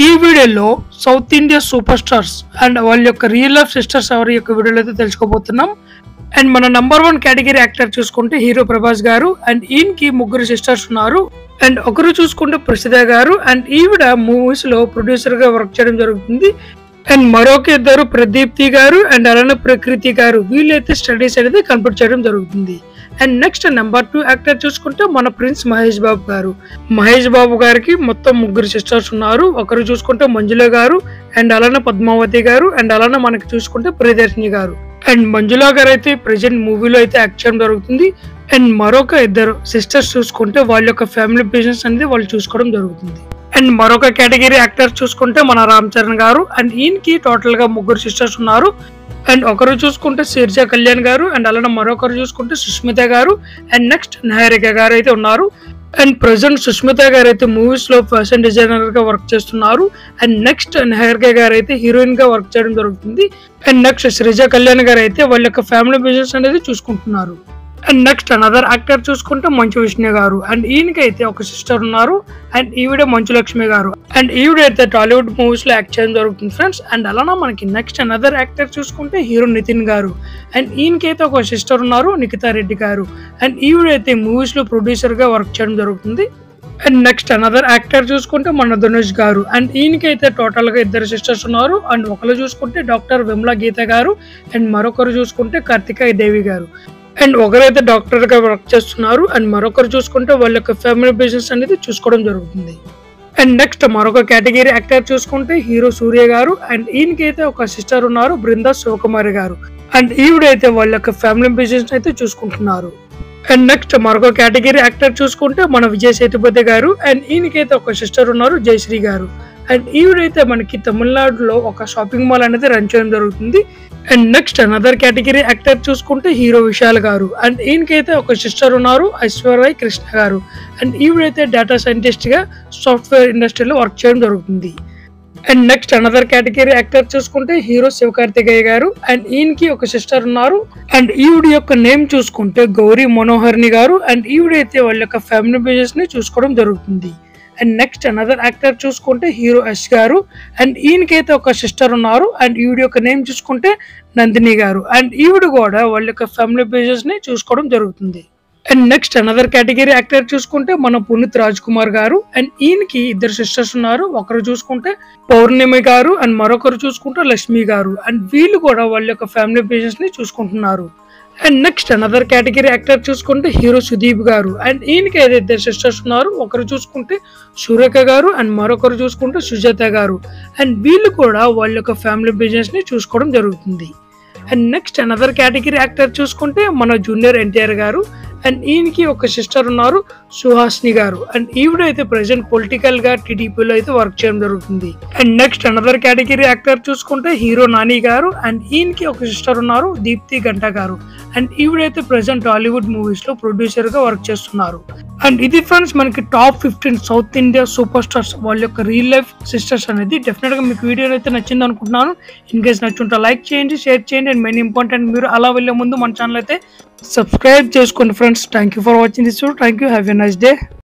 ఈ వీడియోలో south India super superstars and వాళ్ళ యొక్క రియల్ లైఫ్ సిస్టర్స్ ఎవరి యొక్క వీడియోలో అయితే తెలుసుకోబోతున్నాం అండ్ మన నంబర్ వన్ కేటగిరీ యాక్టర్ చూసుకుంటే హీరో ప్రభాస్ గారు అండ్ ఈయనకి ముగ్గురు సిస్టర్స్ ఉన్నారు అండ్ ఒకరు చూసుకుంటే ప్రసిద్ధ గారు అండ్ ఈవిడ మూవీస్ లో ప్రొడ్యూసర్ గా వర్క్ చేయడం జరుగుతుంది అండ్ మరొక ఇద్దరు ప్రదీప్తి గారు అండ్ అలానే ప్రకృతి గారు వీళ్ళైతే స్టడీస్ అనేది కంప్లీట్ చేయడం జరుగుతుంది and next number two actor చూసుకుంటే మన ప్రిన్స్ మహేష్ బాబు గారు మహేష్ బాబు గారికి మొత్తం ముగ్గురు సిస్టర్స్ ఉన్నారు ఒకరు చూసుకుంటే మంజుల గారు అండ్ అలానే పద్మావతి గారు అండ్ అలానే మనకి చూసుకుంటే ప్రియదర్శిని గారు అండ్ మంజుల గారు అయితే ప్రెసెంట్ మూవీలో అయితే యాక్ట్ చేయడం జరుగుతుంది అండ్ మరొక ఇద్దరు సిస్టర్స్ చూసుకుంటే వాళ్ళ యొక్క ఫ్యామిలీ బిజినెస్ అనేది వాళ్ళు చూసుకోవడం జరుగుతుంది అండ్ మరొక కేటగిరీ యాక్టర్ చూసుకుంటే మన రామ్ చరణ్ గారు అండ్ ఈయనకి టోటల్ గా ముగ్గురు సిస్టర్స్ ఉన్నారు అండ్ ఒకరు చూసుకుంటే శీర్జ కళ్యాణ్ గారు అండ్ అలానే మరొకరు చూసుకుంటే సుష్మిత గారు అండ్ నెక్స్ట్ నహరిక గారు అయితే ఉన్నారు అండ్ ప్రజెంట్ సుష్మిత గారు అయితే మూవీస్ లో ఫ్యాషన్ డిజైనర్ గా వర్క్ చేస్తున్నారు అండ్ నెక్స్ట్ నహరిక గారు అయితే హీరోయిన్ గా వర్క్ చేయడం జరుగుతుంది అండ్ నెక్స్ట్ శ్రీజ కళ్యాణ్ గారు అయితే వాళ్ళ యొక్క ఫ్యామిలీ బిజినెస్ అనేది చూసుకుంటున్నారు అండ్ నెక్స్ట్ అనదర్ యాక్టర్ చూసుకుంటే మంచు విష్ణు గారు అండ్ ఈయనకైతే ఒక సిస్టర్ ఉన్నారు అండ్ ఈవిడ మంచు లక్ష్మి గారు అండ్ ఈవిడ అయితే టాలీవుడ్ మూవీస్ లో యాక్ట్ చేయడం జరుగుతుంది ఫ్రెండ్స్ అండ్ అలానే మనకి నెక్స్ట్ అనదర్ యాక్టర్ చూసుకుంటే హీరో నితిన్ గారు అండ్ ఈయనకైతే ఒక సిస్టర్ ఉన్నారు నిఖితా రెడ్డి గారు అండ్ ఈవిడైతే మూవీస్ లో ప్రొడ్యూసర్ గా వర్క్ చేయడం జరుగుతుంది అండ్ నెక్స్ట్ అనదర్ యాక్టర్ చూసుకుంటే మన ధనుష్ గారు అండ్ ఈయనకైతే టోటల్ గా ఇద్దరు సిస్టర్స్ ఉన్నారు అండ్ ఒకరు చూసుకుంటే డాక్టర్ విమలా గీత గారు అండ్ మరొకరు చూసుకుంటే కార్తికాయ దేవి గారు అండ్ ఒకరైతే డాక్టర్ గా వర్క్ చేస్తున్నారు అండ్ మరొకరు చూసుకుంటే వాళ్ళ యొక్క ఫ్యామిలీ బిజినెస్ అనేది చూసుకోవడం జరుగుతుంది అండ్ నెక్స్ట్ మరొక కేటగిరీ యాక్టర్ చూసుకుంటే హీరో సూర్య గారు అండ్ ఈయనకైతే ఒక సిస్టర్ ఉన్నారు బృందా శివకుమారి గారు అండ్ ఈవిడైతే వాళ్ళ యొక్క ఫ్యామిలీ బిజినెస్ అయితే చూసుకుంటున్నారు అండ్ నెక్స్ట్ మరొక కేటగిరీ యాక్టర్ చూసుకుంటే మన విజయ్ సేతుపతి గారు అండ్ ఈయనకైతే ఒక సిస్టర్ ఉన్నారు జయశ్రీ గారు అండ్ ఈవిడైతే మనకి తమిళనాడులో ఒక షాపింగ్ మాల్ అనేది రన్ చేయడం జరుగుతుంది and next another category actor చూసుకుంటే హీరో విశాల్ గారు అండ్ ఈయనకైతే ఒక సిస్టర్ ఉన్నారు ఐశ్వర్య కృష్ణ గారు అండ్ ఈవిడైతే డేటా సైంటిస్ట్ గా సాఫ్ట్వేర్ ఇండస్ట్రీలో వర్క్ చేయడం జరుగుతుంది and next another category actor చూసుకుంటే హీరో శివకార్తికేయ గారు అండ్ ఈయనకి ఒక సిస్టర్ ఉన్నారు అండ్ ఈవిడ యొక్క నేమ్ చూసుకుంటే గౌరీ మనోహర్ని గారు అండ్ ఈవిడైతే వాళ్ళ యొక్క ఫ్యామిలీ బిజినెస్ ని చూసుకోవడం జరుగుతుంది అండ్ నెక్స్ట్ అనదర్ యాక్టర్ చూసుకుంటే హీరో యష్ గారు అండ్ ఈయనకైతే ఒక సిస్టర్ ఉన్నారు అండ్ ఈవిడ యొక్క నేమ్ చూసుకుంటే నందిని గారు అండ్ ఈవిడ కూడా వాళ్ళ యొక్క ఫ్యామిలీ బిజినెస్ ని చూసుకోవడం జరుగుతుంది and next another category actor చూసుకుంటే మన పునీత్ రాజ్ కుమార్ గారు అండ్ ఈయనకి ఇద్దరు సిస్టర్స్ ఉన్నారు ఒకరు చూసుకుంటే పౌర్ణమి గారు అండ్ మరొకరు చూసుకుంటే లక్ష్మి గారు అండ్ వీళ్ళు కూడా వాళ్ళ యొక్క ఫ్యామిలీ బిజినెస్ ని చూసుకుంటున్నారు and next another category actor చూసుకుంటే హీరో సుదీప్ గారు అండ్ ఈయనకి అయితే ఇద్దరు సిస్టర్స్ ఉన్నారు ఒకరు చూసుకుంటే సురేఖ గారు అండ్ మరొకరు చూసుకుంటే సుజాత గారు అండ్ వీళ్ళు కూడా వాళ్ళ యొక్క ఫ్యామిలీ బిజినెస్ ని చూసుకోవడం జరుగుతుంది and next another category actor చూసుకుంటే మన జూనియర్ ఎన్టీఆర్ గారు అండ్ ఈయనకి ఒక సిస్టర్ ఉన్నారు సుహాస్ని గారు అండ్ ఈవిడ అయితే ప్రెసెంట్ పొలిటికల్ గా టీడీపీలో అయితే వర్క్ చేయడం జరుగుతుంది and next another category actor చూసుకుంటే హీరో నాని గారు అండ్ ఈయనకి ఒక సిస్టర్ ఉన్నారు దీప్తి గంట గారు అండ్ ఈవిడైతే ప్రెసెంట్ హాలీవుడ్ మూవీస్ లో ప్రొడ్యూసర్ గా వర్క్ చేస్తున్నారు అండ్ ఇది ఫ్రెండ్స్ మనకి top fifteen south India super stars వాళ్ళ యొక్క రియల్ లైఫ్ సిస్టర్స్ అనేది డెఫినెట్ గా మీకు వీడియో అయితే నచ్చింది అనుకుంటున్నాను ఇన్ కేస్ నచ్చుంటే లైక్ చేయండి షేర్ చేయండి అండ్ మెయిన్ ఇంపార్టెంట్ మీరు అలా వెళ్ళే ముందు మన ఛానల్ అయితే సబ్స్క్రైబ్ చేసుకోండి friends thank you for watching this thank you have a nice day